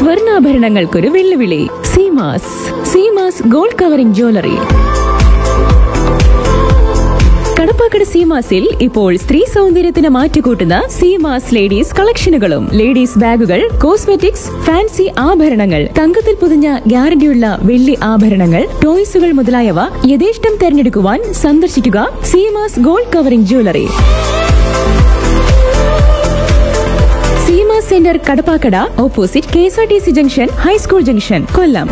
സ്വർണ്ണാഭരണങ്ങൾക്കൊരു വെല്ലുവിളി Seemas Seemas gold covering jewellery Kadappakada സീമാസിൽ ഇപ്പോൾ സ്ത്രീ സൗന്ദര്യത്തിന് മാറ്റുകൂട്ടുന്ന സീമാസ് ലേഡീസ് കളക്ഷനുകളും ലേഡീസ് ബാഗുകൾ കോസ്മെറ്റിക്സ് ഫാൻസി ആഭരണങ്ങൾ തങ്കത്തിൽ പൊതിഞ്ഞ ഗ്യാരണ്ടിയുള്ള വെള്ളി ആഭരണങ്ങൾ ടോയ്സുകൾ മുതലായവ യഥേഷ്ടം തെരഞ്ഞെടുക്കുവാൻ സന്ദർശിക്കുക Seemas gold covering jewellery Seema centre Kadappakada opposite K S R T C junction high school junction Kollam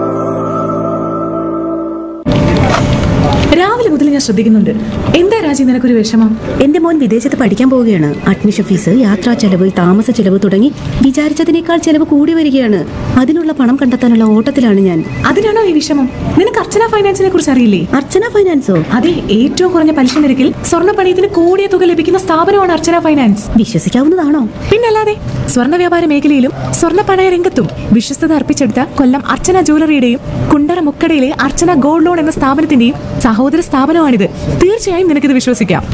രാവിലെ മുതൽ ഞാൻ ശ്രദ്ധിക്കുന്നുണ്ട് എന്താ രാജി നിനക്കൊരു വിഷമം എന്റെ മോൻ വിദേശത്ത് പഠിക്കാൻ പോവുകയാണ് അഡ്മിഷൻ ഫീസ് യാത്രാ ചെലവ് താമസ ചെലവ് തുടങ്ങി വിചാരിച്ചതിനേക്കാൾ ചെലവ് കൂടി വരികയാണ് അതിനുള്ള പണം കണ്ടെത്താനുള്ള ഓട്ടത്തിലാണ് ഞാൻ അതിനാണോ ഈ വിഷമം നിനക്ക് അർച്ചന ഫൈനാൻസിനെ കുറിച്ച് അറിയില്ലേ അർച്ചന ഫൈനാൻസോ അതെ ഏറ്റവും കുറഞ്ഞ പലിശ നിരക്കിൽ സ്വർണ്ണ പണയത്തിന് കൂടിയ തുക ലഭിക്കുന്ന സ്ഥാപനമാണ് അർച്ചന ഫൈനാൻസ് വിശ്വസിക്കാവുന്നതാണോ പിന്നല്ലാതെ സ്വർണ്ണ വ്യാപാര മേഖലയിലും സ്വർണ്ണ പണയ രംഗത്തും വിശ്വസ്തത അർപ്പിച്ചെടുത്ത കൊല്ലം അർച്ചന ജ്വല്ലറിയുടെയും കുണ്ടറ മുക്കടയിലെ അർച്ചന ഗോൾഡ് ലോൺ എന്ന സ്ഥാപനത്തിന്റെയും സഹോദര സ്ഥാപനമാണിത് തീർച്ചയായും നിനക്കിത് വിശ്വസിക്കാം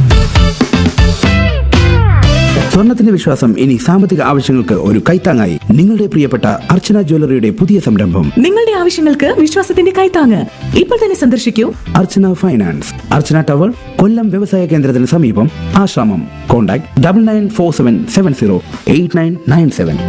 സ്വർണത്തിന്റെ വിശ്വാസം ഇനി സാമ്പത്തിക ആവശ്യങ്ങൾക്ക് ഒരു കൈത്താങ്ങായി നിങ്ങളുടെ പ്രിയപ്പെട്ട അർച്ചന ജ്വല്ലറിയുടെ പുതിയ സംരംഭം നിങ്ങളുടെ ആവശ്യങ്ങൾക്ക് വിശ്വാസത്തിന്റെ കൈത്താങ്ങ് ഇപ്പോൾ തന്നെ സന്ദർശിക്കൂ അർച്ചന ഫൈനാൻസ് അർച്ചന ടവർ കൊല്ലം വ്യവസായ കേന്ദ്രത്തിന് സമീപം Ashramam contact double nine four seven seven zero eight nine nine seven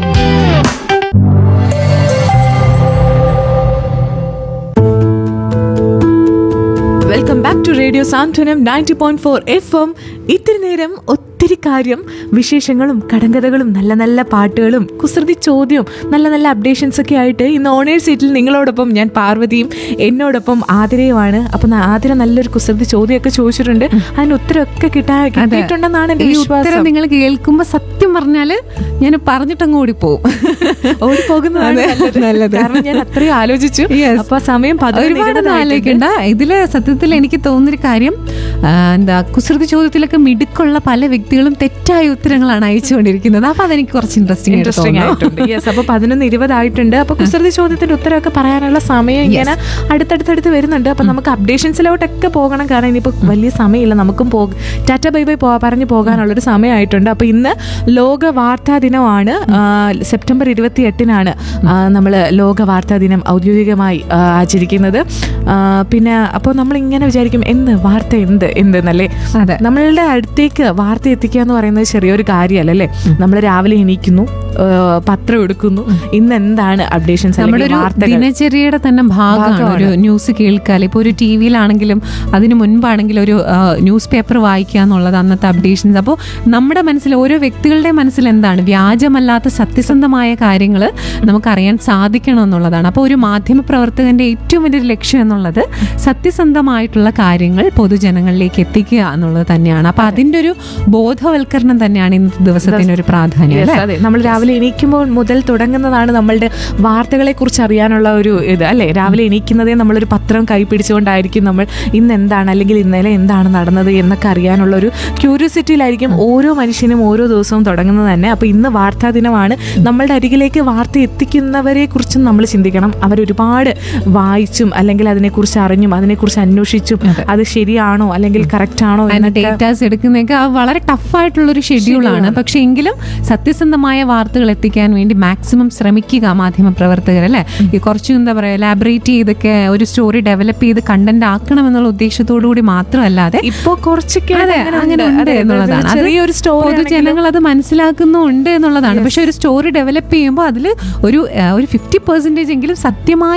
welcome back to radio Santhwanam ninety point four F M ഇത്തിരി നേരം ഒത്തിരി കാര്യം വിശേഷങ്ങളും കടങ്കഥകളും നല്ല നല്ല പാട്ടുകളും കുസൃതി ചോദ്യവും നല്ല നല്ല അപ്ഡേഷൻസ് ഒക്കെ ആയിട്ട് ഇന്ന് ഓണേഴ്സ് സീറ്റിൽ നിങ്ങളോടൊപ്പം ഞാൻ പാർവതിയും എന്നോടൊപ്പം ആതിരയുമാണ് അപ്പം ആതിര നല്ലൊരു കുസൃതി ചോദ്യമൊക്കെ ചോദിച്ചിട്ടുണ്ട് അതിന് ഉത്തരമൊക്കെ കിട്ടാ കിട്ടിയിട്ടുണ്ടെന്നാണ് എന്റെ ഈ ഉത്തരം വിശ്വാസം നിങ്ങൾ കേൾക്കുമ്പോ സത്യം പറഞ്ഞാല് ഞാൻ പറഞ്ഞിട്ടങ്ങ് ഓടിപ്പോവും ഓടി പോകുന്നതാണ് അതെ, നല്ലത്. കാരണം ഞാൻ അത്രയും ആലോചിച്ചു Yes. അപ്പൊ സമയം പതിനൊന്ന് ഒരുപാട് ഇരുപതായിട്ടുണ്ട്. ആലോചിക്കണ്ട ഇതില് സത്യത്തിൽ എനിക്ക് തോന്നുന്നൊരു കാര്യം ആ, എന്താ കുസൃതി ചോദ്യത്തിലൊക്കെ മിടുക്കുള്ള പല വ്യക്തികളും തെറ്റായ ഉത്തരങ്ങളാണ് അയച്ചുകൊണ്ടിരിക്കുന്നത് അപ്പൊ അതെനിക്ക് കുറച്ച് ഇൻട്രസ്റ്റിംഗ് ഇൻട്രസ്റ്റിംഗ് ആയിട്ടുണ്ട് യെസ് അപ്പൊ പതിനൊന്ന് ഇരുപതായിട്ടുണ്ട് അപ്പൊ കുസൃതി ചോദ്യത്തിന്റെ ഉത്തരവൊക്കെ പറയാനുള്ള സമയം ഇങ്ങനെ അടുത്തടുത്തടുത്ത് വരുന്നുണ്ട് അപ്പൊ നമുക്ക് അപ്ഡേഷൻസിലോട്ടൊക്കെ പോകണം കാരണം ഇനിയിപ്പോ വലിയ സമയമില്ല നമുക്കും പോക ടാറ്റ ബൈ ബൈ പോ പറഞ്ഞു പോകാനുള്ളൊരു സമയമായിട്ടുണ്ട് അപ്പൊ ഇന്ന് ലോക വാർത്താ ദിനമാണ് ആ, സെപ്റ്റംബർ ഇരുപത്തി എട്ടിനാണ് നമ്മൾ ലോക വാർത്താ ദിനം ഔദ്യോഗികമായി ആ, ആചരിക്കുന്നത് ആ, പിന്നെ അപ്പോൾ നമ്മൾ ഇങ്ങനെ വിചാരിക്കും എന്ത് വാർത്ത എന്ത് എന്ത് എന്നല്ലേ അതെ. നമ്മളുടെ അടുത്തേക്ക് വാർത്ത എത്തിക്കുക എന്ന് പറയുന്നത് ചെറിയൊരു കാര്യമല്ല അല്ലേ നമ്മൾ രാവിലെ എണീക്കുന്നു ആ, പത്രം എടുക്കുന്നു ഇന്ന് എന്താണ് അപ്ഡേഷൻസ് നമ്മുടെ ഒരു ദിനചര്യയുടെ തന്നെ ഭാഗമാണ് ഒരു ന്യൂസ് കേൾക്കാൻ ഇപ്പൊ ഒരു ടി വിയിലാണെങ്കിലും അതിന് മുൻപാണെങ്കിലും ഒരു ന്യൂസ് പേപ്പർ വായിക്കുക എന്നുള്ളത് അന്നത്തെ അപ്ഡേഷൻസ് അപ്പോൾ നമ്മുടെ മനസ്സിൽ ഓരോ വ്യക്തികളുടെ മനസ്സിൽ എന്താണ് വ്യാജമല്ലാത്ത സത്യസന്ധമായ കാര്യങ്ങൾ നമുക്കറിയാൻ സാധിക്കണം എന്നുള്ളതാണ് അപ്പോൾ ഒരു മാധ്യമ പ്രവർത്തകന്റെ ഏറ്റവും വലിയൊരു ലക്ഷ്യം എന്നുള്ളത് സത്യസന്ധമായിട്ടുള്ള കാര്യങ്ങൾ പൊതുജനങ്ങളിലേക്ക് എത്തിക്കുക എന്നുള്ളത് തന്നെയാണ് അപ്പൊ അതിന്റെ ഒരു ബോധവൽക്കരണം തന്നെയാണ് ഇന്നത്തെ ദിവസത്തിന് ഒരു പ്രാധാന്യം Yes, അല്ലേ അതെ നമ്മൾ രാവിലെ എണീക്കുമ്പോൾ മുതൽ തുടങ്ങുന്നതാണ് നമ്മളുടെ വാർത്തകളെ കുറിച്ച് അറിയാനുള്ള ഒരു ഇത് അല്ലേ രാവിലെ എണീക്കുന്നതേ നമ്മളൊരു പത്രം കൈ പിടിച്ചുകൊണ്ടായിരിക്കും നമ്മൾ ഇന്ന് എന്താണ് അല്ലെങ്കിൽ ഇന്നലെ എന്താണ് നടന്നത് എന്നൊക്കെ അറിയാനുള്ള ഒരു ക്യൂരിയോസിറ്റിയിലായിരിക്കും ഓരോ മനുഷ്യനും ഓരോ ദിവസവും തുടങ്ങുന്നത് തന്നെ അപ്പോൾ ഇന്ന് വാർത്താ ദിനമാണ് നമ്മളുടെ അരികിലേക്ക് വാർത്ത എത്തിക്കുന്നവരെ കുറിച്ചും നമ്മൾ ചിന്തിക്കണം അവരൊരുപാട് വായിച്ചും അല്ലെങ്കിൽ അതിനെക്കുറിച്ച് അറിഞ്ഞും അതിനെക്കുറിച്ച് അന്വേഷിച്ചും അത് ശരിയാണോ അല്ലെങ്കിൽ കറക്റ്റ് ആണോ അതിന്റെ എന്നൊക്കെ ഡേറ്റാസ് എടുക്കുന്നതൊക്കെ ആ വളരെ ടഫായിട്ടുള്ള ഒരു ഷെഡ്യൂളാണ് പക്ഷെ എങ്കിലും സത്യസന്ധമായ വാർത്തകൾ എത്തിക്കാൻ വേണ്ടി മാക്സിമം ശ്രമിക്കുക മാധ്യമ പ്രവർത്തകർ അല്ലെ ഈ കുറച്ചും എന്താ പറയാ ലാബറേറ്റ് ചെയ്തൊക്കെ ഒരു സ്റ്റോറി ഡെവലപ്പ് ചെയ്ത് കണ്ടന്റ് ആക്കണം എന്നുള്ള ഉദ്ദേശത്തോടു കൂടി മാത്രമല്ലാതെ ഇപ്പോ കുറച്ചൊക്കെ അതെ അങ്ങനെ ഉണ്ട് എന്നുള്ളതാണ് അത് ചെറിയൊരു സ്റ്റോറി പൊതുജനങ്ങൾ അത് മനസ്സിലാക്കുന്നുണ്ട് എന്നുള്ളതാണ് പക്ഷെ ഒരു സ്റ്റോറി ഡെവലപ്പ് ചെയ്യുമ്പോൾ അതിൽ ഒരു ആ, ഒരു ഫിഫ്റ്റി പെർസെന്റേജ് എങ്കിലും സത്യമായ